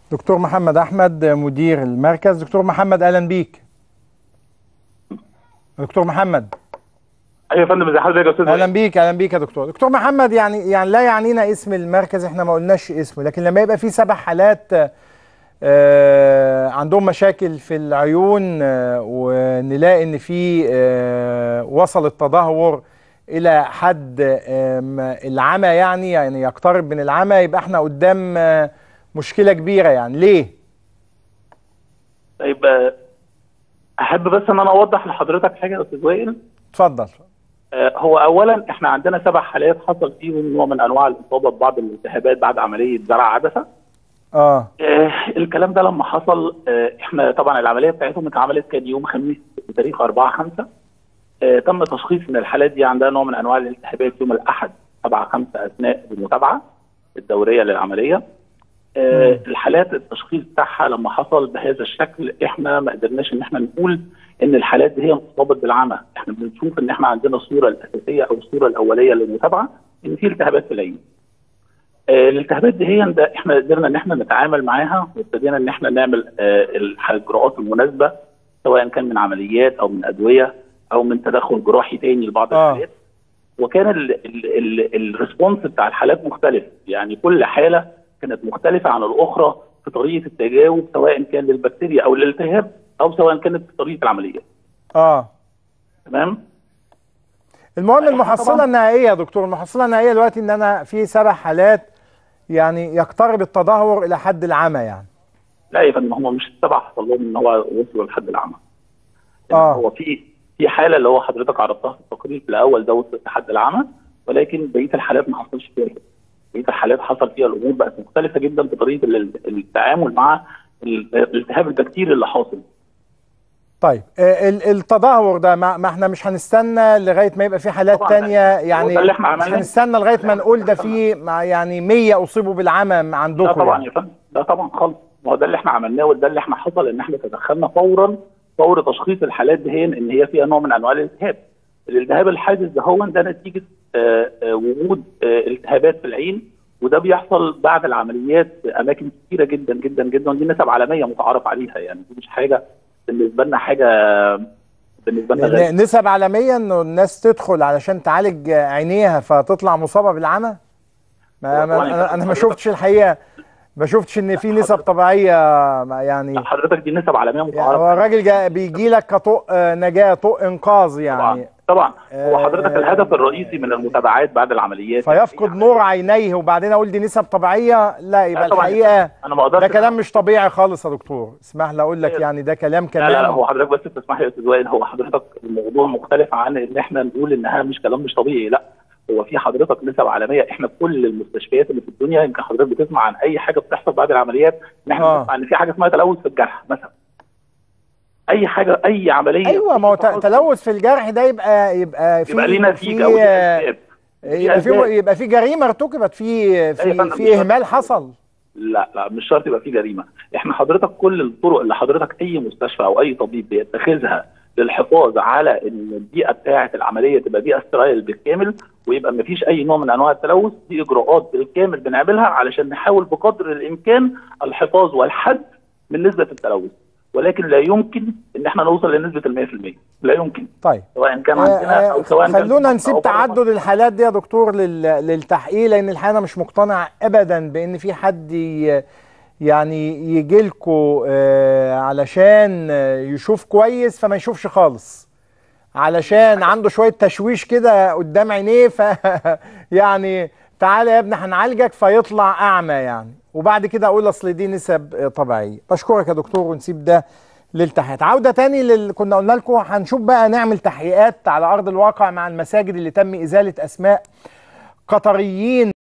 دكتور محمد احمد مدير المركز دكتور محمد اهلا بيك دكتور محمد ايوه يا فندم ازي حضرتك يا استاذ اهلا وائل؟ بيك اهلا بيك يا دكتور دكتور محمد يعني يعني لا يعنينا اسم المركز احنا ما قلناش اسمه لكن لما يبقى في سبع حالات آه، عندهم مشاكل في العيون آه، ونلاقي ان في آه، وصل التدهور الى حد آم، العمى يعني يعني يقترب من العمى يبقى احنا قدام آه، مشكلة كبيرة يعني ليه؟ طيب آه، احب بس ان انا اوضح لحضرتك حاجه يا استاذ وائل اتفضل آه، هو اولا احنا عندنا سبع حالات حصل فيهم نوع من انواع الاصابه ببعض الالتهابات بعد عمليه زرع عدسه اه آه، الكلام ده لما حصل آه، احنا طبعا العمليه بتاعتهم اتعملت كان يوم خميس بتاريخ 4 5 آه، تم تشخيص ان الحالات دي عندها نوع من انواع الالتهابات يوم الاحد 7 5 اثناء المتابعه الدوريه للعمليه آه، الحالات التشخيص بتاعها لما حصل بهذا الشكل احنا ما قدرناش ان احنا نقول ان الحالات دي هي اصابت بالعمى احنا بنشوف ان احنا عندنا الصوره الاساسيه او الصوره الاوليه للمتابعه ان في التهابات في العين آه، الالتهابات دي هي ده احنا قدرنا ان احنا نتعامل معاها وابتدينا ان احنا نعمل آه، الاجراءات المناسبه سواء كان من عمليات او من ادويه او من تدخل جراحي تاني لبعض آه. الحالات وكان ال- ال- ال- الريسبونس بتاع الحالات مختلف يعني كل حاله كانت مختلفه عن الاخرى في طريقه التجاوب سواء كان للبكتيريا او الالتهاب او سواء كانت في طريقه العمليه اه تمام المهم إحنا المحصله طبعاً- النهائيه يا دكتور المحصله النهائيه دلوقتي ان انا في سبع حالات يعني يقترب التدهور الى حد العمى يعني لا يا فندم هم مش السبعه حصل لهم ان هو وصلوا لحد العمى آه. هو في في حاله اللي هو حضرتك عرضتها في التقرير في الاول ده وصلت لحد العمى ولكن بقيه الحالات ما حصلش فيها كده. بقيه الحالات حصل فيها الامور بقت مختلفه جدا في طريقه ال- التعامل مع ال- الالتهاب البكتيري اللي حاصل طيب آه، ال- التدهور ده ما, ما احنا مش هنستنى لغايه ما يبقى في حالات طبعاً. تانية هو يعني ده اللي إحنا مش عملناه. هنستنى لغايه ما نقول ده في مع يعني 100 اصيبوا بالعمى لا عندكم طبعا يعني. يا فندم لا طبعا خالص ما هو ده اللي احنا عملناه وده اللي احنا حصل ان احنا تدخلنا فورا فور تشخيص الحالات دي هي ان هي فيها نوع من انواع الالتهاب الالتهاب الحادث ده هو ده نتيجه آه، آه، وجود آه، التهابات في العين وده بيحصل بعد العمليات في اماكن كثيره جدا جدا جدا ودي نسب عالميه متعارف عليها يعني دي مش حاجه بالنسبه لنا حاجه بالنسبه لنا غريبة. ن- نسب عالميه انه الناس تدخل علشان تعالج عينيها فتطلع مصابه بالعمى ما هو ما- طبعاً انا أنا ما حضرتك- شفتش الحقيقه ما شفتش ان في نسب حضرتك- طبيعيه ما يعني لا، حضرتك دي نسب عالميه يعني متعارف هو الراجل جا بيجي لك كطوق آه، نجاه طوق انقاذ يعني طبعا طبعا هو آه، حضرتك الهدف الرئيسي من المتابعات بعد العمليات فيفقد نور عينيه وبعدين اقول دي نسب طبيعيه لا يبقى لا طبعاً. الحقيقه انا ما اقدرش ده كلام مش طبيعي خالص يا دكتور اسمح لي اقول لك يعني ده كلام لا كمان لا, لا هو حضرتك بس تسمح لي يا استاذ وائل هو حضرتك الموضوع مختلف عن ان احنا نقول انها مش كلام مش طبيعي لا هو في حضرتك نسب عالميه احنا في كل المستشفيات اللي في الدنيا يمكن حضرتك بتسمع عن اي حاجه بتحصل بعد العمليات ان احنا آه. بنسمع ان في حاجه اسمها تلوث في الجرح مثلا اي حاجه اي عمليه ايوه ما هو ت- تلوث في الجرح ده يبقى يبقى في يبقى ليه نتيجه في ودي أسباب. ودي يبقى في أسباب. يبقى في جريمه ارتكبت في يا في فندم، مش في اهمال شرط. حصل لا لا مش شرط يبقى في جريمه احنا حضرتك كل الطرق اللي حضرتك اي مستشفى او اي طبيب بيتخذها للحفاظ على ان البيئه بتاعه العمليه تبقى بيئه سترايل بالكامل ويبقى ما فيش اي نوع من انواع التلوث دي اجراءات بالكامل بنعملها علشان نحاول بقدر الامكان الحفاظ والحد من نسبه التلوث ولكن لا يمكن ان احنا نوصل لنسبه ال 100% لا يمكن طيب سواء كان آه، عندنا آه، او سواء كان في خلونا مصر نسيب أو بره تعدد مصر. الحالات دي يا دكتور لل- للتحقيق لان الحقيقه انا مش مقتنع ابدا بان في حد ي- يعني يجي لكم علشان آه، يشوف كويس فما يشوفش خالص علشان عنده شويه تشويش كده قدام عينيه ف يعني تعالى يا ابني هنعالجك فيطلع اعمى يعني وبعد كده اقول اصل دي نسب آه، طبيعيه بشكرك يا دكتور ونسيب ده للتحقيقات عوده تاني لل... كنا قلنا لكم هنشوف بقى نعمل تحقيقات على ارض الواقع مع المساجد اللي تم ازاله اسماء قطريين